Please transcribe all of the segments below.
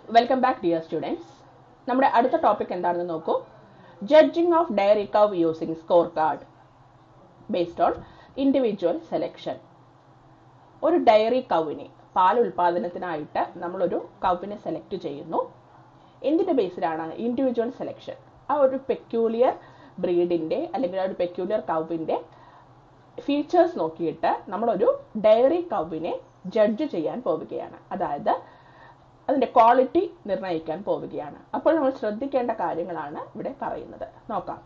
welcome back dear students നമ്മുടെ അടുത്ത topic എന്താണെന്ന് നോക്കൂ judging of dairy cow using score card based on individual selection ഒരു dairy കവിനെ പാൽ ഉൽപാദനത്തിനായിട്ട് നമ്മളൊരു കവിനെ സെലക്ട് ചെയ്യുന്നു എന്തിന്റെ ബേസിലാണ് ഇൻഡിവിജ്വൽ സെലക്ഷൻ ആ ഒരു പെക്യൂലിയർ ബ്രീഡിന്റെ അല്ലെങ്കിൽ ആ ഒരു പെക്യൂലിയർ കവിന്റെ ഫീച്ചേഴ്സ് നോക്കിയിട്ട് നമ്മളൊരു ഡയറി കവിനെ ജഡ്ജ് ചെയ്യാൻ പോവുകയാണ് അതായത് അതിന്റെ ക്വാളിറ്റി നിർണ്ണയിക്കാൻ പോവുകയാണ് അപ്പോൾ നമ്മൾ ശ്രദ്ധിക്കേണ്ട കാര്യങ്ങളാണ് ഇവിടെ പറയുന്നത് നോക്കാം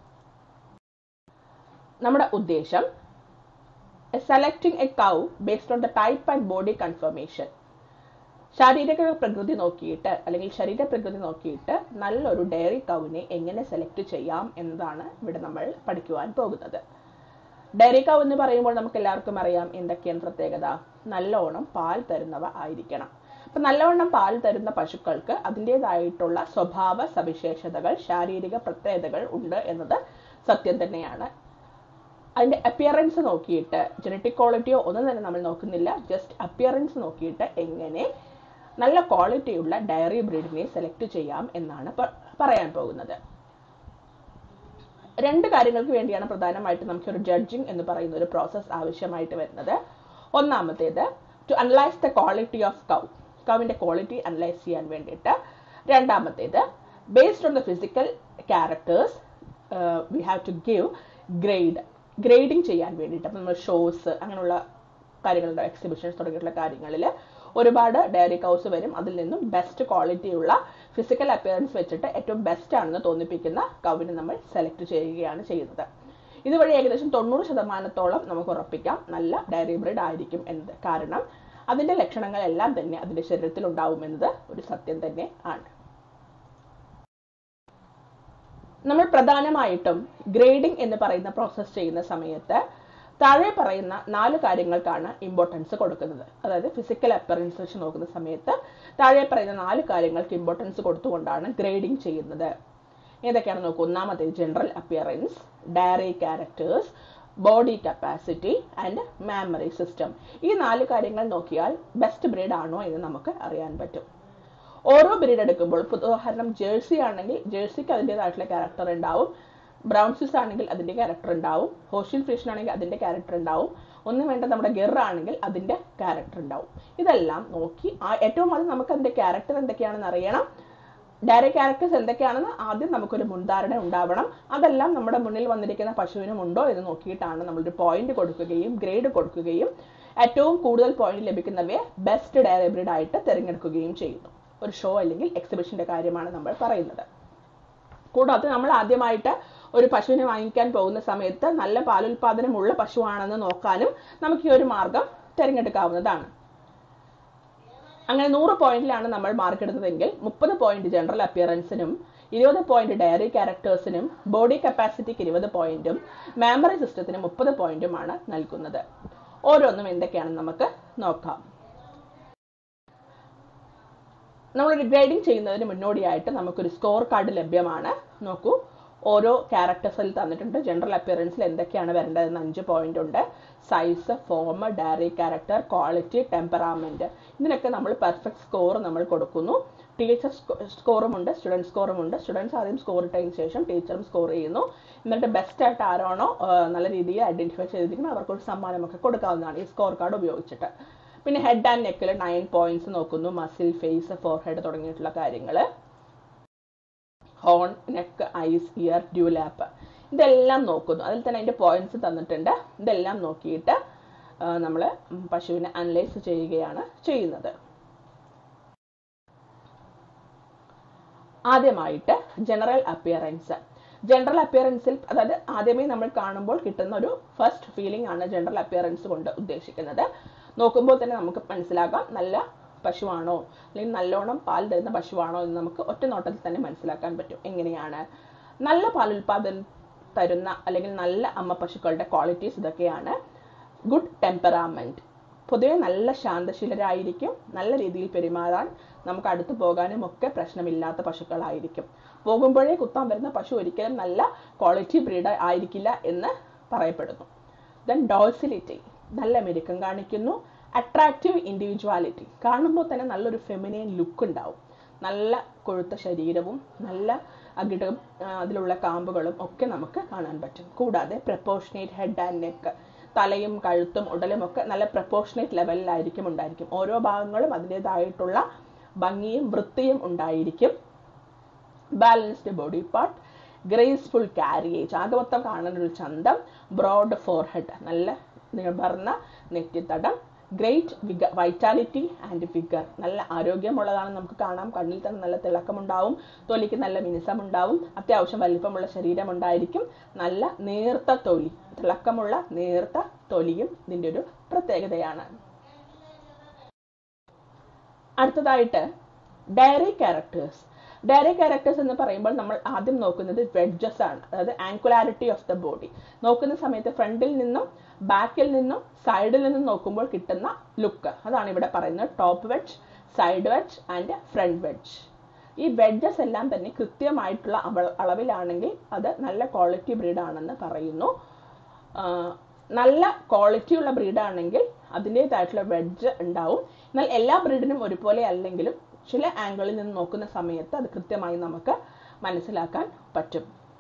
നമ്മുടെ ഉദ്ദേശം selecting a cow based on the type and body conformation ശാരീരിക പ്രകൃതി നോക്കിയിട്ട് അല്ലെങ്കിൽ ശരീര പ്രകൃതി നോക്കിയിട്ട് നല്ലൊരു ഡയറി കൗവിനെ എങ്ങനെ സെലക്ട് ചെയ്യാം എന്നതാണ് ഇവിടെ നമ്മൾ പഠിക്കുവാൻ പോകുന്നത് ഡയറി കൗ എന്ന് പറയുമ്പോൾ നമുക്ക് എല്ലാവർക്കും അറിയാം എന്തൊക്കെയാണ് പ്രത്യേകത നല്ലോണം പാൽ തരുന്നവ ആയിരിക്കണം അപ്പൊ നല്ലവണ്ണം പാൽ തരുന്ന പശുക്കൾക്ക് അതിൻ്റെതായിട്ടുള്ള സ്വഭാവ സവിശേഷതകൾ ശാരീരിക പ്രത്യേകതകൾ ഉണ്ട് എന്നത് സത്യം തന്നെയാണ് അതിന്റെ അപ്പിയറൻസ് നോക്കിയിട്ട് ജനറ്റിക് ക്വാളിറ്റിയോ ഒന്നും തന്നെ നമ്മൾ നോക്കുന്നില്ല ജസ്റ്റ് അപ്പിയറൻസ് നോക്കിയിട്ട് എങ്ങനെ നല്ല ക്വാളിറ്റിയുള്ള ഡയറി ബ്രീഡിനെ സെലക്ട് ചെയ്യാം എന്നാണ് പറയാൻ പോകുന്നത് രണ്ട് കാര്യങ്ങൾക്ക് വേണ്ടിയാണ് പ്രധാനമായിട്ട് നമുക്ക് ഒരു ജഡ്ജിങ് എന്ന് പറയുന്ന ഒരു പ്രോസസ്സ് ആവശ്യമായിട്ട് വരുന്നത് ഒന്നാമത്തേത് to analyse the quality of cow കവിന്റെ ക്വാളിറ്റി അനലൈസ് ചെയ്യാൻ വേണ്ടിയിട്ട് രണ്ടാമത്തേത് based on the physical characters we have to give grade grading ചെയ്യാൻ വേണ്ടിയിട്ട് അപ്പം നമ്മൾ ഷോസ് അങ്ങനെയുള്ള കാര്യങ്ങളുണ്ട് എക്സിബിഷൻസ് തുടങ്ങിയിട്ടുള്ള കാര്യങ്ങളിൽ ഒരുപാട് ഡയറി കൗസ് വരും അതിൽ നിന്നും ബെസ്റ്റ് ക്വാളിറ്റിയുള്ള ഫിസിക്കൽ അപ്പിയറൻസ് വെച്ചിട്ട് ഏറ്റവും ബെസ്റ്റ് ആണെന്ന് തോന്നിപ്പിക്കുന്ന കവിനെ നമ്മൾ സെലക്ട് ചെയ്യുകയാണ് ചെയ്യുന്നത് ഇതുവഴി ഏകദേശം തൊണ്ണൂറ് ശതമാനത്തോളം നമുക്ക് ഉറപ്പിക്കാം നല്ല ഡയറി ബ്രീഡ് ആയിരിക്കും എന്നത് കാരണം അതിന്റെ ലക്ഷണങ്ങളെല്ലാം തന്നെ അതിന്റെ ശരീരത്തിൽ ഉണ്ടാവുമെന്നത് ഒരു സത്യം തന്നെ ആണ് നമ്മൾ പ്രധാനമായിട്ടും ഗ്രേഡിംഗ് എന്ന് പറയുന്ന പ്രോസസ്സ് ചെയ്യുന്ന സമയത്ത് താഴെ പറയുന്ന നാല് കാര്യങ്ങൾക്കാണ് ഇമ്പോർട്ടൻസ് കൊടുക്കുന്നത് അതായത് ഫിസിക്കൽ അപ്പറൻസ് വെച്ച് നോക്കുന്ന സമയത്ത് താഴെ പറയുന്ന നാല് കാര്യങ്ങൾക്ക് ഇമ്പോർട്ടൻസ് കൊടുത്തുകൊണ്ടാണ് ഗ്രേഡിംഗ് ചെയ്യുന്നത് ഏതൊക്കെയാണ് നോക്കൂ ഒന്നാമത്തേത് general appearance dairy characters body capacity and mammary system ഈ നാല് കാര്യങ്ങൾ നോക്കിയാൽ ബെസ്റ്റ് ബ്രീഡ് ആണോ എന്ന് നമുക്ക് അറിയാൻ പറ്റും ഓരോ ബ്രീഡ് എടുക്കുമ്പോൾ ഉദാഹരണം ജേഴ്സി ആണെങ്കിൽ ജേഴ്സിക്ക് അതിൻ്റെതായിട്ടുള്ള ക്യാരക്ടർ ഉണ്ടാവും ബ്രൗൺ സ്വിസ് ആണെങ്കിൽ അതിന്റെ ക്യാരക്ടർ ഉണ്ടാവും ഹോഷ്യൽ ഫിഷൻ ആണെങ്കിൽ അതിന്റെ ക്യാരക്ടർ ഉണ്ടാവും ഒന്നും വേണ്ട നമ്മുടെ ഗെർ ആണെങ്കിൽ അതിന്റെ ക്യാരക്ടർ ഉണ്ടാവും ഇതെല്ലാം നോക്കി ഏറ്റവും ആദ്യം നമുക്ക് അതിന്റെ ക്യാരക്ടർ എന്തൊക്കെയാണെന്ന് അറിയണം ഡയറി ക്യാരക്ടേഴ്സ് എന്തൊക്കെയാണെന്ന് ആദ്യം നമുക്കൊരു മുൻധാരണ ഉണ്ടാവണം അതെല്ലാം നമ്മുടെ മുന്നിൽ വന്നിരിക്കുന്ന പശുവിനും ഉണ്ടോ എന്ന് നോക്കിയിട്ടാണ് നമ്മളൊരു പോയിന്റ് കൊടുക്കുകയും ഗ്രേഡ് കൊടുക്കുകയും ഏറ്റവും കൂടുതൽ പോയിന്റ് ലഭിക്കുന്നവയെ ബെസ്റ്റ് ഡയറി ബ്രീഡ് ആയിട്ട് തിരഞ്ഞെടുക്കുകയും ചെയ്യുന്നു ഒരു ഷോ അല്ലെങ്കിൽ എക്സിബിഷന്റെ കാര്യമാണ് നമ്മൾ പറയുന്നത് കൂടാതെ നമ്മൾ ആദ്യമായിട്ട് ഒരു പശുവിനെ വാങ്ങിക്കാൻ പോകുന്ന സമയത്ത് നല്ല പാലുൽപാദനമുള്ള പശുവാണെന്ന് നോക്കാനും നമുക്ക് ഈ ഒരു മാർഗം തിരഞ്ഞെടുക്കാവുന്നതാണ് അങ്ങനെ നൂറ് പോയിന്റിലാണ് നമ്മൾ മാർക്ക് എടുത്തതെങ്കിൽ മുപ്പത് പോയിന്റ് ജനറൽ അപ്പിയറൻസിനും ഇരുപത് പോയിന്റ് ഡയറി ക്യാരക്ടേഴ്സിനും ബോഡി കപ്പാസിറ്റിക്ക് ഇരുപത് പോയിന്റും മെമ്മറി സിസ്റ്റത്തിന് മുപ്പത് പോയിന്റുമാണ് നൽകുന്നത് ഓരോന്നും എന്തൊക്കെയാണെന്ന് നമുക്ക് നോക്കാം നമ്മളൊരു ഗ്രേഡിംഗ് ചെയ്യുന്നതിന് മുന്നോടിയായിട്ട് നമുക്കൊരു സ്കോർ കാർഡ് ലഭ്യമാണ് നോക്കൂ ഓരോ ക്യാരക്ടേഴ്സിൽ തന്നിട്ടുണ്ട് ജനറൽ അപ്പിയറൻസിൽ എന്തൊക്കെയാണ് വരേണ്ടതെന്ന് അഞ്ച് പോയിന്റ് ഉണ്ട് size form dairy character quality temperament ഇതിനൊക്കെ നമ്മൾ പെർഫെക്റ്റ് സ്കോർ നമ്മൾ കൊടുക്കുന്നു ടീച്ചർ സ്കോറും ഉണ്ട് സ്റ്റുഡൻറ് സ്കോറും ഉണ്ട് സ്റ്റുഡൻസ് ആദ്യം സ്കോർ ഇട്ടതിന് ശേഷം ടീച്ചറും സ്കോർ ചെയ്യുന്നു എന്നിട്ട് ബെസ്റ്റ് ആയിട്ട് ആരാണോ നല്ല രീതിയിൽ ഐഡന്റിഫൈ ചെയ്തിരിക്കുന്നത് അവർക്കൊരു സമ്മാനമൊക്കെ കൊടുക്കാവുന്നതാണ് ഈ സ്കോർ കാർഡ് ഉപയോഗിച്ചിട്ട് പിന്നെ ഹെഡ് ആൻഡ് നെക്കിൽ നയൻ പോയിന്റ്സ് നോക്കുന്നു മസിൽ ഫേസ് ഫോർ ഹെഡ് തുടങ്ങിയിട്ടുള്ള കാര്യങ്ങൾ horn neck eyes ear dewlap ഇതെല്ലാം നോക്കുന്നു അതിൽ തന്നെ അതിൻ്റെ പോയിന്റ്സ് തന്നിട്ടുണ്ട് ഇതെല്ലാം നോക്കിയിട്ട് നമ്മൾ പശുവിനെ അനലൈസ് ചെയ്യുകയാണ് ചെയ്യുന്നത് ആദ്യമായിട്ട് ജനറൽ അപ്പിയറൻസ് ജനറൽ അപ്പിയറൻസിൽ അതായത് ആദ്യമേ നമ്മൾ കാണുമ്പോൾ കിട്ടുന്ന ഒരു ഫസ്റ്റ് ഫീലിംഗ് ആണ് ജനറൽ അപ്പിയറൻസ് കൊണ്ട് ഉദ്ദേശിക്കുന്നത് നോക്കുമ്പോൾ തന്നെ നമുക്ക് മനസ്സിലാക്കാം നല്ല പശുവാണോ അല്ലെങ്കിൽ നല്ലോണം പാൽ തരുന്ന പശുവാണോ എന്ന് നമുക്ക് ഒറ്റ നോട്ടത്തിൽ തന്നെ മനസ്സിലാക്കാൻ പറ്റും എങ്ങനെയാണ് നല്ല പാൽ ഉൽപാദനം തരുന്ന അല്ലെങ്കിൽ നല്ല അമ്മ പശുക്കളുടെ ക്വാളിറ്റീസ് ഇതൊക്കെയാണ് ഗുഡ് ടെമ്പറാമെന്റ് പൊതുവെ നല്ല ശാന്തശീലരായിരിക്കും നല്ല രീതിയിൽ പെരുമാറാൻ നമുക്ക് അടുത്ത് പോകാനും ഒക്കെ പ്രശ്നമില്ലാത്ത പശുക്കളായിരിക്കും പോകുമ്പോഴേ കുത്താൻ വരുന്ന പശു ഒരിക്കലും നല്ല ക്വാളിറ്റി ബ്രീഡ് ആയിരിക്കില്ല എന്ന് പറയപ്പെടുന്നു ദെൻ ഡോൾസിലിറ്റി നല്ല മെരുക്കം കാണിക്കുന്നു അട്രാക്റ്റീവ് ഇൻഡിവിജ്വാലിറ്റി കാണുമ്പോൾ തന്നെ നല്ലൊരു ഫെമിനൈൻ ലുക്ക് ഉണ്ടാവും നല്ല കൊഴുത്ത ശരീരവും നല്ല അകിടും ആ, അതിലുള്ള കാമ്പുകളും ഒക്കെ നമുക്ക് കാണാൻ പറ്റും കൂടാതെ പ്രപ്പോർഷനേറ്റ് ഹെഡ് ആൻഡ് നെക്ക് തലയും കഴുത്തും ഉടലും ഒക്കെ നല്ല പ്രപ്പോർഷനേറ്റ് ലെവലിലായിരിക്കും ഉണ്ടായിരിക്കും ഓരോ ഭാഗങ്ങളും അതിൻ്റെതായിട്ടുള്ള ഭംഗിയും വൃത്തിയും ഉണ്ടായിരിക്കും balanced body part graceful carriage ആകെ മൊത്തം കാണാൻ ഒരു ചന്തം ബ്രോഡ് ഫോർഹെഡ് നല്ല നിവർന്ന നെറ്റിത്തടം great vigour vitality and figure നല്ല ആരോഗ്യമുള്ളതാണ് നമുക്ക് കാണാം കണ്ണിൽ തന്നെ നല്ല തിളക്കമുണ്ടാവും തൊലിക്ക് നല്ല മിനുസമുണ്ടാവും അത്യാവശ്യം വലിപ്പമുള്ള ശരീരം ഉണ്ടായിരിക്കും നല്ല നേർത്ത തൊലി തിളക്കമുള്ള നേർത്ത തൊലിയും ഇതിൻ്റെ ഒരു പ്രത്യേകതയാണ് അടുത്തതായിട്ട് ഡയറി ക്യാരക്ടേഴ്സ് ഡയറി ക്യാരക്ടേഴ്സ് എന്ന് പറയുമ്പോൾ നമ്മൾ ആദ്യം നോക്കുന്നത് വെഡ്ജസ് ആണ് അതായത് ആങ്കുലാരിറ്റി ഓഫ് ദ ബോഡി നോക്കുന്ന സമയത്ത് ഫ്രണ്ടിൽ നിന്നും ബാക്കിൽ നിന്നും സൈഡിൽ നിന്നും നോക്കുമ്പോൾ കിട്ടുന്ന ലുക്ക് അതാണ് ഇവിടെ പറയുന്നത് top wedge side wedge and front wedge ഈ വെഡ്ജസ് എല്ലാം തന്നെ കൃത്യമായിട്ടുള്ള അവ- അളവിലാണെങ്കിൽ അത് നല്ല ക്വാളിറ്റി ബ്രീഡ് ആണെന്ന് പറയുന്നു ആ, നല്ല ക്വാളിറ്റി ഉള്ള ബ്രീഡ് ആണെങ്കിൽ അതിൻ്റെതായിട്ടുള്ള വെഡ്ജ് ഉണ്ടാവും എന്നാൽ എല്ലാ ബ്രീഡിനും ഒരുപോലെ അല്ലെങ്കിലും ചില ആംഗിളിൽ നിന്ന് നോക്കുന്ന സമയത്ത് അത് കൃത്യമായി നമുക്ക് മനസ്സിലാക്കാൻ പറ്റും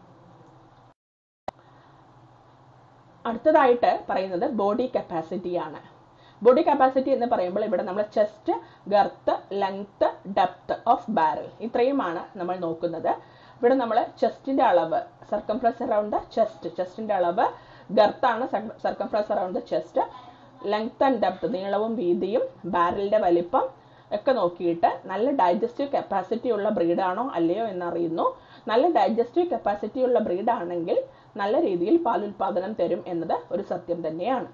അടുത്തതായിട്ട് പറയുന്നത് ബോഡി കപ്പാസിറ്റി ആണ് ബോഡി കപ്പാസിറ്റി എന്ന് പറയുമ്പോൾ ഇവിടെ നമ്മൾ chest girth length depth of barrel ഇത്രയുമാണ് നമ്മൾ നോക്കുന്നത് ഇവിടെ നമ്മൾ ചെസ്റ്റിന്റെ അളവ് സർക്കംഫ്രസ് അറൗണ്ട് ചെസ്റ്റ് ചെസ്റ്റിന്റെ അളവ് ഗർത്താണ് circumference around chest length and depth നീളവും വീതിയും ബാരലിന്റെ വലിപ്പം ഒക്കെ നോക്കിയിട്ട് നല്ല ഡൈജസ്റ്റീവ് കപ്പാസിറ്റി ഉള്ള ബ്രീഡാണോ അല്ലയോ എന്നറിയുന്നു നല്ല ഡൈജസ്റ്റീവ് കപ്പാസിറ്റി ഉള്ള ബ്രീഡ് ആണെങ്കിൽ നല്ല രീതിയിൽ പാലുൽപാദനം തരും എന്നത് ഒരു സത്യം തന്നെയാണ്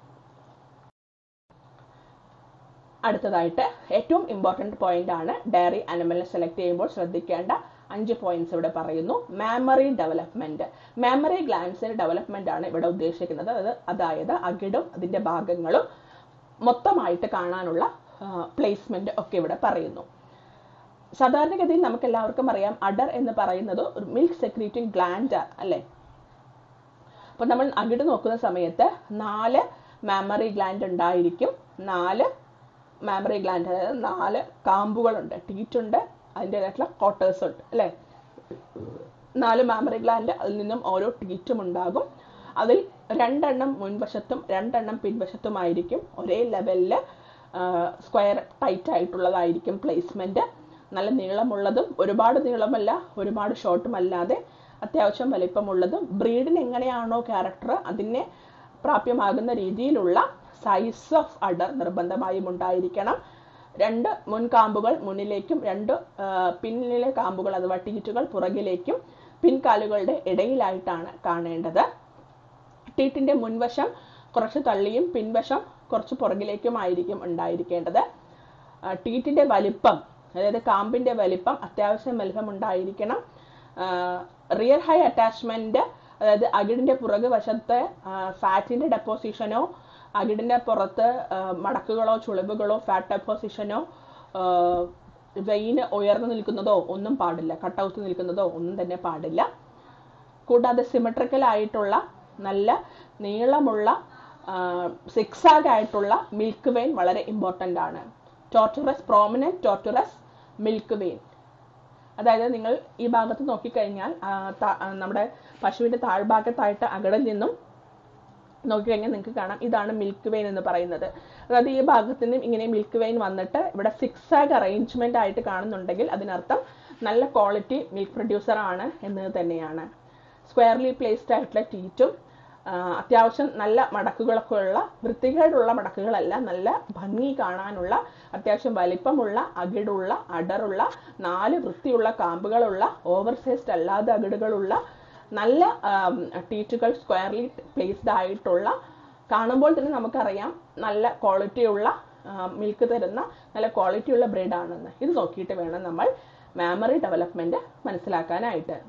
അടുത്തതായിട്ട് ഏറ്റവും ഇമ്പോർട്ടന്റ് പോയിന്റ് ആണ് ഡയറി അനിമലിനെ സെലക്ട് ചെയ്യുമ്പോൾ ശ്രദ്ധിക്കേണ്ട അഞ്ച് പോയിന്റ്സ് ഇവിടെ പറയുന്നു മാമറി ഡെവലപ്മെന്റ് മാമറി ഗ്ലാൻസിന്റെ ഡെവലപ്മെന്റ് ആണ് ഇവിടെ ഉദ്ദേശിക്കുന്നത് അത് അതായത് അകിടും അതിന്റെ ഭാഗങ്ങളും മൊത്തമായിട്ട് കാണാനുള്ള പ്ലേസ്മെന്റ് ഒക്കെ ഇവിടെ പറയുന്നു സാധാരണഗതിയിൽ നമുക്ക് എല്ലാവർക്കും അറിയാം അഡർ എന്ന് പറയുന്നത് ഒരു മിൽക്ക് സെക്രീറ്റിംഗ് ഗ്ലാൻഡ് അല്ലേ അപ്പൊ നമ്മൾ അകിട് നോക്കുന്ന സമയത്ത് നാല് മാമറി ഗ്ലാൻഡ് ഉണ്ടായിരിക്കും നാല് മാമറി ഗ്ലാൻഡ് അതായത് നാല് കാമ്പുകളുണ്ട് ടീറ്റുണ്ട് അതിൻ്റെതായിട്ടുള്ള കോട്ടേഴ്സ് ഉണ്ട് അല്ലേ നാല് മാമറി ഗ്ലാൻഡ് അതിൽ നിന്നും ഓരോ ടീറ്റും ഉണ്ടാകും അതിൽ രണ്ടെണ്ണം മുൻവശത്തും രണ്ടെണ്ണം പിൻവശത്തുമായിരിക്കും ഒരേ ലെവലിൽ സ്ക്വയർ ടൈറ്റ് ആയിട്ടുള്ളതായിരിക്കും പ്ലേസ്മെന്റ് നല്ല നീളമുള്ളതും ഒരുപാട് നീളമല്ല ഒരുപാട് ഷോർട്ടും അല്ലാതെ അത്യാവശ്യം വലിപ്പമുള്ളതും ബ്രീഡിന് എങ്ങനെയാണോ ക്യാരക്ടർ അതിനെ പ്രാപ്യമാകുന്ന രീതിയിലുള്ള സൈസ് ഓഫ് അഡർ നിർബന്ധമായും ഉണ്ടായിരിക്കണം രണ്ട് മുൻകാമ്പുകൾ മുന്നിലേക്കും രണ്ട് ആ, പിന്നിലെ കാമ്പുകൾ അഥവാ ടീറ്റുകൾ പുറകിലേക്കും പിൻകാലുകളുടെ ഇടയിലായിട്ടാണ് കാണേണ്ടത് ടീറ്റിന്റെ മുൻവശം കുറച്ച് തള്ളിയും പിൻവശം കുറച്ച് പുറകിലേക്കുമായിരിക്കും ഉണ്ടായിരിക്കേണ്ടത് ആ, ടീറ്റിന്റെ വലിപ്പം അതായത് കാമ്പിന്റെ വലിപ്പം അത്യാവശ്യം വലിപ്പം ഉണ്ടായിരിക്കണം റിയർ ഹൈ അറ്റാച്ച്മെന്റ് അതായത് അകിടിന്റെ പുറകു വശത്ത് ഫാറ്റിന്റെ ഡെപ്പോസിഷനോ അകിടിന്റെ പുറത്ത് ആ, മടക്കുകളോ ചുളിവുകളോ ഫാറ്റ് ഡെപ്പോസിഷനോ വെയിന് ഉയർന്നു നിൽക്കുന്നതോ ഒന്നും പാടില്ല കട്ടൗത്ത് നിൽക്കുന്നതോ ഒന്നും തന്നെ പാടില്ല കൂടാതെ സിമെട്രിക്കൽ ആയിട്ടുള്ള നല്ല നീളമുള്ള സിക്സാഗ് ആയിട്ടുള്ള മിൽക്ക് വെയിൻ വളരെ ഇമ്പോർട്ടൻ്റ് ആണ് tortuous prominent tortuous milk vein അതായത് നിങ്ങൾ ഈ ഭാഗത്ത് നോക്കിക്കഴിഞ്ഞാൽ ആ, ത- ആ, നമ്മുടെ പശുവിന്റെ താഴ്ഭാഗത്തായിട്ട് അകടിൽ നിന്നും നോക്കിക്കഴിഞ്ഞാൽ നിങ്ങൾക്ക് കാണാം ഇതാണ് മിൽക്ക് വെയിൻ എന്ന് പറയുന്നത് അതായത് ഈ ഭാഗത്ത് നിന്നും ഇങ്ങനെ മിൽക്ക് വെയിൻ വന്നിട്ട് ഇവിടെ സിക്സ് ആഗ് അറേഞ്ച്മെന്റ് ആയിട്ട് കാണുന്നുണ്ടെങ്കിൽ അതിനർത്ഥം നല്ല ക്വാളിറ്റി മിൽക്ക് പ്രൊഡ്യൂസർ ആണ് എന്നത് തന്നെയാണ് സ്ക്വയർലി പ്ലേസ്ഡ് ആയിട്ടുള്ള ടീറ്റും ആ, അത്യാവശ്യം നല്ല മടക്കുകളൊക്കെ ഉള്ള വൃത്തികേടുള്ള മടക്കുകളല്ല നല്ല ഭംഗി കാണാനുള്ള അത്യാവശ്യം വലിപ്പമുള്ള അകിടുള്ള അടറുള്ള നാല് വൃത്തിയുള്ള കാമ്പുകളുള്ള ഓവർ സൈസ്ഡ് അല്ലാത്ത അകിടുകളുള്ള നല്ല ടീറ്റുകൾ സ്ക്വയർലി പ്ലേസ്ഡ് ആയിട്ടുള്ള കാണുമ്പോൾ തന്നെ നമുക്കറിയാം നല്ല ക്വാളിറ്റിയുള്ള മിൽക്ക് തരുന്ന നല്ല ക്വാളിറ്റിയുള്ള ബ്രീഡാണെന്ന് ഇത് നോക്കിയിട്ട് വേണം നമ്മൾ മാമറി ഡെവലപ്മെന്റ് മനസ്സിലാക്കാനായിട്ട്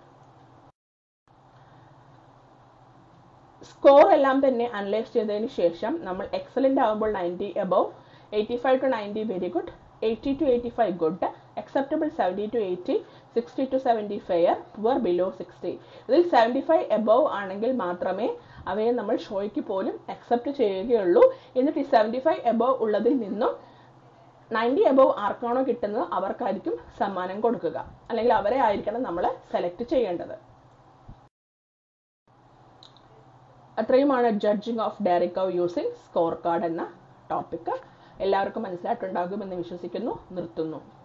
സ്കോർ എല്ലാം തന്നെ അനലൈസ് ചെയ്തതിന് ശേഷം നമ്മൾ എക്സലന്റ് ആകുമ്പോൾ ninety above eighty five to ninety very good eighty to eighty five good acceptable seventy to eighty sixty to seventy fair poor below sixty ഇതിൽ സെവൻറ്റി ഫൈവ് എബവ് ആണെങ്കിൽ മാത്രമേ അവയെ നമ്മൾ ഷോയ്ക്ക് പോലും അക്സെപ്റ്റ് ചെയ്യുകയുള്ളൂ എന്നിട്ട് ഈ സെവൻറ്റി ഫൈവ് എബവ് ഉള്ളതിൽ നിന്നും നയൻറ്റി എബോവ് ആർക്കാണോ കിട്ടുന്നത് അവർക്കായിരിക്കും സമ്മാനം കൊടുക്കുക അല്ലെങ്കിൽ അവരെ ആയിരിക്കണം നമ്മൾ സെലക്ട് ചെയ്യേണ്ടത് അത്രയുമാണ് ജഡ്ജിങ് ഓഫ് ഡയറിക്കവ് യൂസിങ് സ്കോർ കാർഡ് എന്ന ടോപ്പിക് എല്ലാവർക്കും മനസ്സിലായിട്ടുണ്ടാകുമെന്ന് വിശ്വസിക്കുന്നു നിർത്തുന്നു